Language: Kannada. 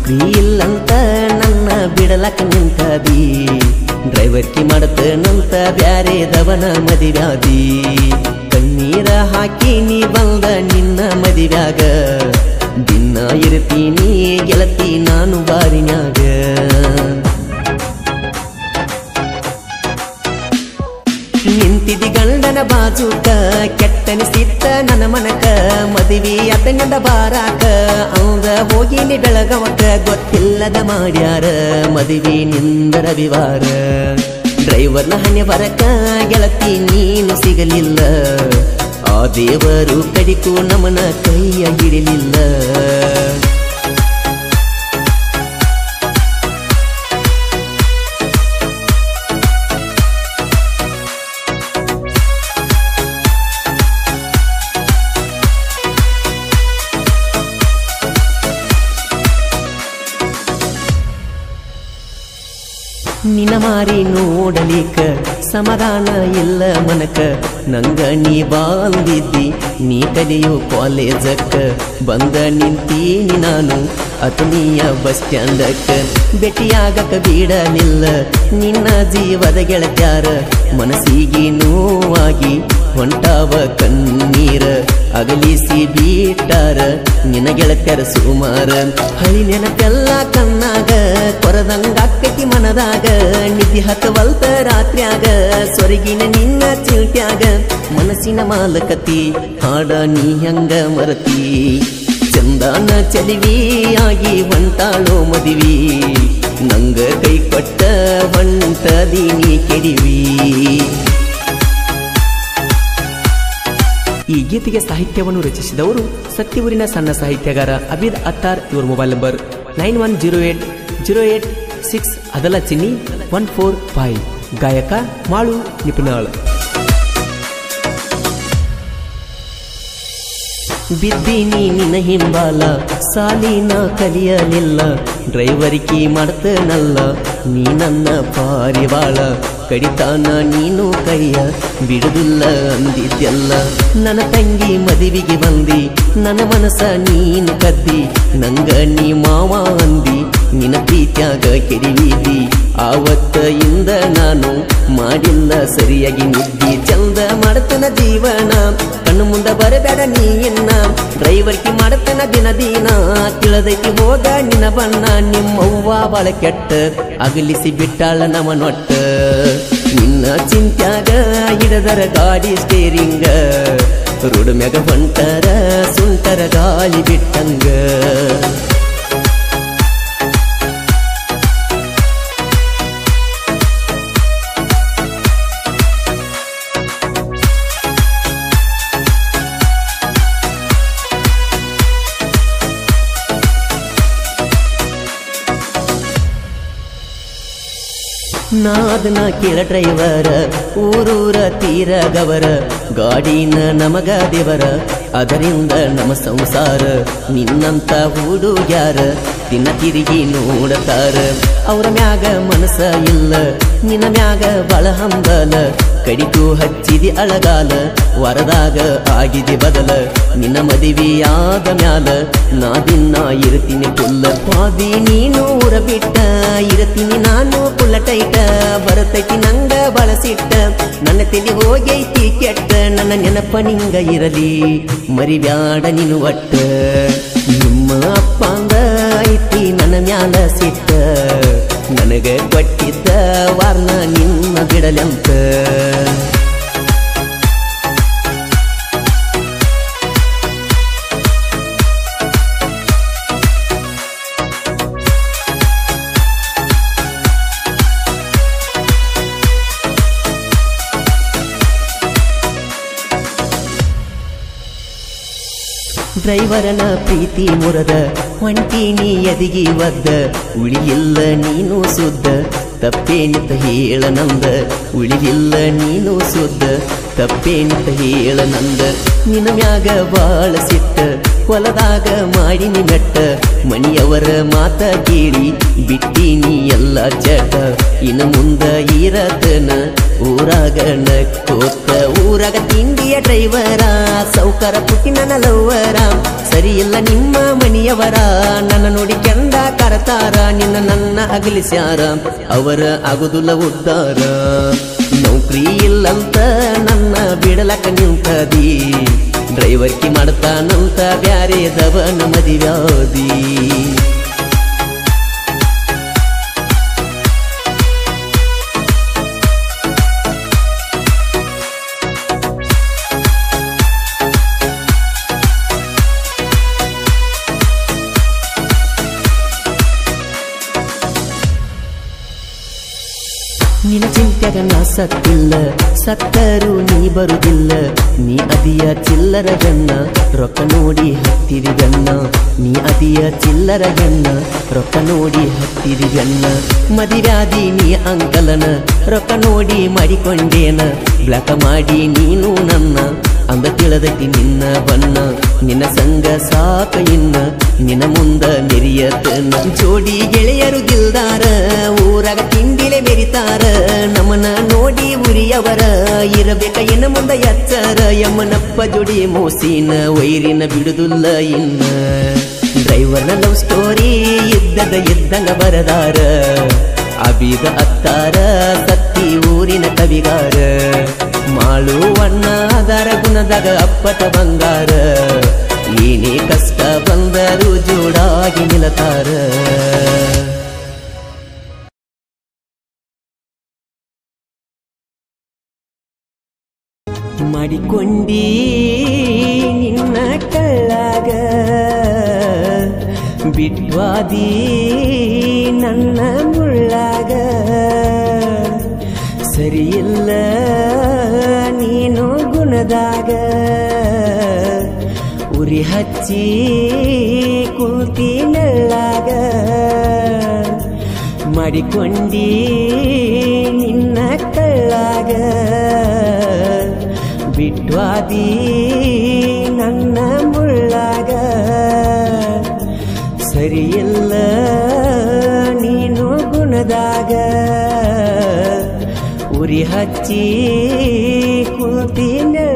ನೀ ಇಲ್ಲಂತ ನನ್ನ ಬಿಡಲಕ್ಕ ನಿಂತದಿ ಡ್ರೈವರ್ಕಿ ಮಾಡತನಂತ ಬ್ಯಾರೆದವನ ಮದಿವ್ಯಾದಿ ಕಣ್ಣೀರ ಹಾಕಿ ನೀ ಬಂದ ನಿನ್ನ ಮದಿವ್ಯಾಗ ದಿನ ಇರ್ತೀನಿ ಗೆಳತಿ ನಾನು ಬಾರಿನ್ಯಾಗ ನಿಂತಿದಿ ಗಂಡನ ಬಾಜುಕ ಕೆಟ್ಟನಿಸಿತ್ತ ನನ್ನ ಮನಕ ಮದುವೆ ಅತನಿಂದ ಬಾರಾಕ ಅವಂದ ಹೋಗಿನಿ ಬೆಳಗವಕ ಗೊತ್ತಿಲ್ಲದ ಮಾಡ್ಯಾರ ಮದುವೆ ನಿಂದ ರವಿವಾರ ಡ್ರೈವರ್ನ ಹಣೆ ಬರಕ ಗೆಳತಿ ನೀನು ಸಿಗಲಿಲ್ಲ ಆ ದೇವರು ಕಡಿಕು ನಮನ ಕೈಯ ಹಿಡಿಲಿಲ್ಲ ನಿನ ಮಾರಿ ನೋಡಲಿಕ ಸಮಾಧಾನ ಇಲ್ಲ ಮನಕ ನಂಗ ನೀ ಬಾಂದಿದ್ದಿ ನೀ ಕಲಿಯೋ ಕಾಲೇಜಕ್ಕ ಬಂದ ನಿಂತೀನಿ ನಾನು ಅತನಿಯ ಬಸ್ ಸ್ಟ್ಯಾಂಡಕ್ಕ ಭೇಟಿಯಾಗಕ ಬಿಡಲಿಲ್ಲ ನಿನ್ನ ಜೀವದ ಗೆಳತ್ಯಾರ ಮನಸ್ಸಿಗೆ ನೋವಾಗಿ ಹೊಂಟಾವ ಕಣ್ಣೀರ ಅಗಲಿಸಿ ಬೀಟಾರ ನಿನ ಗೆಳತ್ಯರ ಸುಮಾರ ಹಳಿ ನೆನಪೆಲ್ಲ ಕಣ್ಣಾಗ ಕೊರದಂಗಾಕೈತಿ ಮನದಾಗ ನಿಧಿ ಹತ್ತವಲ್ತ ರಾತ್ರ್ಯಾಗ ಸೊರಗಿನ ನಿನ್ನ ಚಿಲ್ಟ್ಯಾಗ ಮನಸ್ಸಿನ ಮಾಲಕತಿ ಹಾಡ ನೀ ಹಂಗ ಮರತಿ ಚಂದಾನ ಚಲಿವಿಯಾಗಿ ಹೊಂಟಾಳೋ ಮದಿವಿ ನಂಗ ಕೈ ಕೊಟ್ಟ ಹೊಂಟದೀನಿ ಕೆಡಿವಿ ಈ ಗೀತೆಗೆ ಸಾಹಿತ್ಯವನ್ನು ರಚಿಸಿದವರು ಸತ್ಯವೂರಿನ ಸಣ್ಣ ಸಾಹಿತ್ಯಗಾರ ಅಬೀದ್ ಅತ್ತಾರ್ ಇವರ mobile number nine one zero eight zero eight six ಅದಲ ಚಿನ್ನಿ ಒನ್ ಫೋರ್ ಫೈವ್ ಗಾಯಕ ಮಾಳು ನಿಪುಣಾಳ್ ಬಿದ್ದೀನಿ ನಿನ್ನ ಹಿಂಬಾಲ ಸಾಲಿನ ಕಲಿಯಲಿಲ್ಲ ಡ್ರೈವರಿಕಿ ಮಾಡ್ತನಲ್ಲ ನೀ ನನ್ನ ಪಾರಿವಾಳ ಕಡಿತಾನ ನೀನು ಕೈಯ ಬಿಡುದಿಲ್ಲ ಅಂದಿದ್ದೆಲ್ಲ ನನ್ನ ತಂಗಿ ಮದುವೆಗೆ ಬಂದಿ ನನ್ನ ಮನಸ ನೀನು ಕದ್ದಿ ನಂಗ ನೀ ಮಾವ ಅಂದಿ ನಿನ್ನ ಪ್ರೀತ್ಯಾಗ ಕೆಡಿವಿದಿ ಆವತ್ತ ಇಂದ ನಾನು ಮಾಡಿಲ್ಲ ಸರಿಯಾಗಿ ನಿದ್ದಿ ಚಂದ ಮಾಡ್ತನ ಜೀವನ ಕಣ್ಣು ಮುಂದೆ ಬರಬೇಡ ನೀ ಇನ್ನ ಡ್ರೈವರ್ಕಿ ಮಾಡತನ ದಿನ ದಿನ ತಿಳದೈತಿ ಹೋಗ ನಿನ್ನ ಬಣ್ಣ ನಿಮ್ಮವ್ವ ಬಾಳ ಕೆಟ್ಟ ಅಗಲಿಸಿ ಬಿಟ್ಟಾಳ ನಮ್ಮ ನೊಟ್ಟ ನಿನ್ನ ಚಿಂತ್ಯಾಗ ಹಿಡದರ ಗಾಡಿ ಸ್ಟೇರಿಂಗ ರೋಡ್ ಮ್ಯಾಗ ಹೊಂಟರ ಸುಂಟರ ಗಾಳಿ ಬಿಟ್ಟಂಗ ನಾದನ ಕೇಳ ಡ್ರೈವರ ಊರೂರ ತೀರಗವರ ಗಾಡಿನ ನಮಗ ದೇವರ ಅದರಿಂದ ನಮ್ಮ ಸಂಸಾರ ನಿನ್ನಂತ ಹುಡುಗ್ಯಾರ ದಿನ ತಿರುಗಿ ನೋಡತಾರ ಅವರ ಮ್ಯಾಗ ಮನಸ ಇಲ್ಲ ನಿನ್ನ ಮ್ಯಾಗ ಬಳ ಹಂಬಲ ಕಡಿತು ಹಚ್ಚಿದಿ ಅಳಗಾಲ ವರದಾಗ ಆಗಿದೆ ಬದಲ ನಿನ್ನ ಮದುವೆಯಾದ ಮ್ಯಾಲ ನಾ ದಿನ ಇರ್ತೀನಿ ಪುಲ್ಲ ಪಾದಿ ನೀನು ಊರ ಬಿಟ್ಟ ಇರ್ತೀನಿ ನಾನು ಪುಲ್ಲ ಟೈಟ ಬರತೈತಿ ನಂಗ ಬಳಸಿಟ್ಟ ನನ್ನ ತಲೆ ಹೋಗೈತಿ ಕೆಟ್ಟ ನನ್ನ ನೆನಪ ನಿಂಗ ಇರಲಿ ಮರಿಬ್ಯಾಡ ನೀನು ಒಟ್ಟ ನಿಮ್ಮ ಅಪ್ಪಂಗ ಐತಿ ನನ್ನ ಮ್ಯಾಲ ಸಿಟ್ಟ ನನಗ ಕೊಟ್ಟಿದ್ದ ವಾರ್ನ ನಿನ್ನ ಬಿಡಲಂತ ಡ್ರೈವರನ ಪ್ರೀತಿ ಮುರದ ಹೊಂಟೀನಿ ಎದಿಗಿ ಒದ್ದ ಉಳಿಯಿಲ್ಲ ನೀನು ಸುದ್ದ ತಪ್ಪೇನಿತ ಹೇಳ ನಂದ ಉಳಿಲಿಲ್ಲ ನೀನು ಸುದ್ದ ತಪ್ಪೇನಿತ ಹೇಳ ನಂದ ನಿನ್ನ ಮ್ಯಾಗ ಬಾಳ ಸಿಟ್ಟ ಹೊಲದಾಗ ಮಾಡಿನಿ ಮೆಟ್ಟ ಮಣಿಯವರ ಮಾತ ಕೇಳಿ ಬಿಟ್ಟೀನಿ ಎಲ್ಲ ಚಟ ಇನ್ನು ಮುಂದ ಇರತನ ಊರಾಗ ನಕ್ಕೋತ ಊರಾಗ ತಿಂಡಿಯ ಡ್ರೈವರ ಸೌಕರ ಪುಟ್ಟಿ ನನ್ನ ಲವ್ವರ ಸರಿ ಇಲ್ಲ ನಿಮ್ಮ ಮನೆಯವರ ನನ್ನ ನೋಡಿ ಕೆಂದ ಕರತಾರ ನಿನ್ನ ನನ್ನ ಅಗಲಿಸ್ಯಾರ ಅವರ ಆಗುದಿಲ್ಲ ಉದ್ದಾರ ನೌಕರಿ ಇಲ್ಲಂತ ನನ್ನ ಬಿಡಲಕ ನಿಂತದಿ ಡ್ರೈವರ್ಕಿ ಮಾಡ್ತಾನಂತ ಬ್ಯಾರೆದವನ ಮದಿವ್ಯಾದಿ ನಿನ್ನ ಚಿಂತ್ಯಾಗ ನಾ ಸತ್ತಿಲ್ಲ ಸತ್ತರು ನೀ ಬರುದಿಲ್ಲ ನೀ ಅದಿಯ ಚಿಲ್ಲರ ಗನ್ನ ರೊಕ್ಕ ನೋಡಿ ಹತ್ತಿರಿ ಗನ್ನ ನೀ ಅದಿಯ ಚಿಲ್ಲರ ಗನ್ನ ರೊಕ್ಕ ನೋಡಿ ಹತ್ತಿರಿ ಗನ್ನ ಮದಿವ್ಯಾದಿ ನೀ ಅಂಕಲನ ರೊಕ್ಕ ನೋಡಿ ಮಾಡಿಕೊಂಡೇನ ಬ್ಲಾಕ ಮಾಡಿ ನೀನು ನನ್ನ ಅಂದ ತಿಳದೈತಿ ನಿನ್ನ ಬನ್ನ ನಿನ್ನ ಸಂಗ ಸಾಕ ಇನ್ನ ನಿನ್ನ ಮುಂದ ಮೆರಿಯತನ ಜೋಡಿ ಗೆಳೆಯರು ದಿಲ್ದಾರ ಊರಾಗ ತಿಂಡಿಲೆ ಮೆರಿತಾರ ನಮ್ಮನ ನೋಡಿ ಉರಿಯವರ ಇರಬೇಕ ಇನ್ನ ಮುಂದ ಎಚ್ಚರ ಯಮ್ಮನಪ್ಪ ಜೋಡಿ ಮೋಸಿನ ವೈರಿನ ಬಿಡುದಿಲ್ಲ ಇನ್ನ ಡ್ರೈವರ್ನ ಲವ್ ಸ್ಟೋರಿ ಇದ್ದದ ಇದ್ದಂಗ ಬರದಾರ ಅಬಿದ ಅತ್ತಾರ ಸತ್ತಿ ಊರಿನ ಕವಿಗಾರ ಮಾಳು ಅಣ್ಣದಾರ ಗುಣದಾಗ ಅಪ್ಪಟ ಬಂಗಾರ ಏನೇ ಕಷ್ಟ ಬಂದರು ಜೋಡಾಗಿ ನಿಲತಾರ ಮಾಡಿಕೊಂಡಿ ನಿನ್ನ ಕಳ್ಳಾಗ ಬಿಟ್ವಾದಿ ನನ್ನ ಮುಳ್ಳಾಗ ಸರಿಯಿಲ್ಲ ನೀನು ಗುಣದಾಗ ಉರಿ ಹಚ್ಚಿ ಕುಂತಿ ನೆಳ್ಳಾಗ ಮಾಡಿಕೊಂಡಿ ನಿನ್ನ ಕಳ್ಳಾಗ ಬಿಟ್ವಾದಿ ನನ್ನ ಮುಳ್ಳಾಗ ಸರಿಯಿಲ್ಲ ನೀನು ಗುಣದಾಗ ಉರಿ ಹಚ್ಚಿ ಕುಂತಿ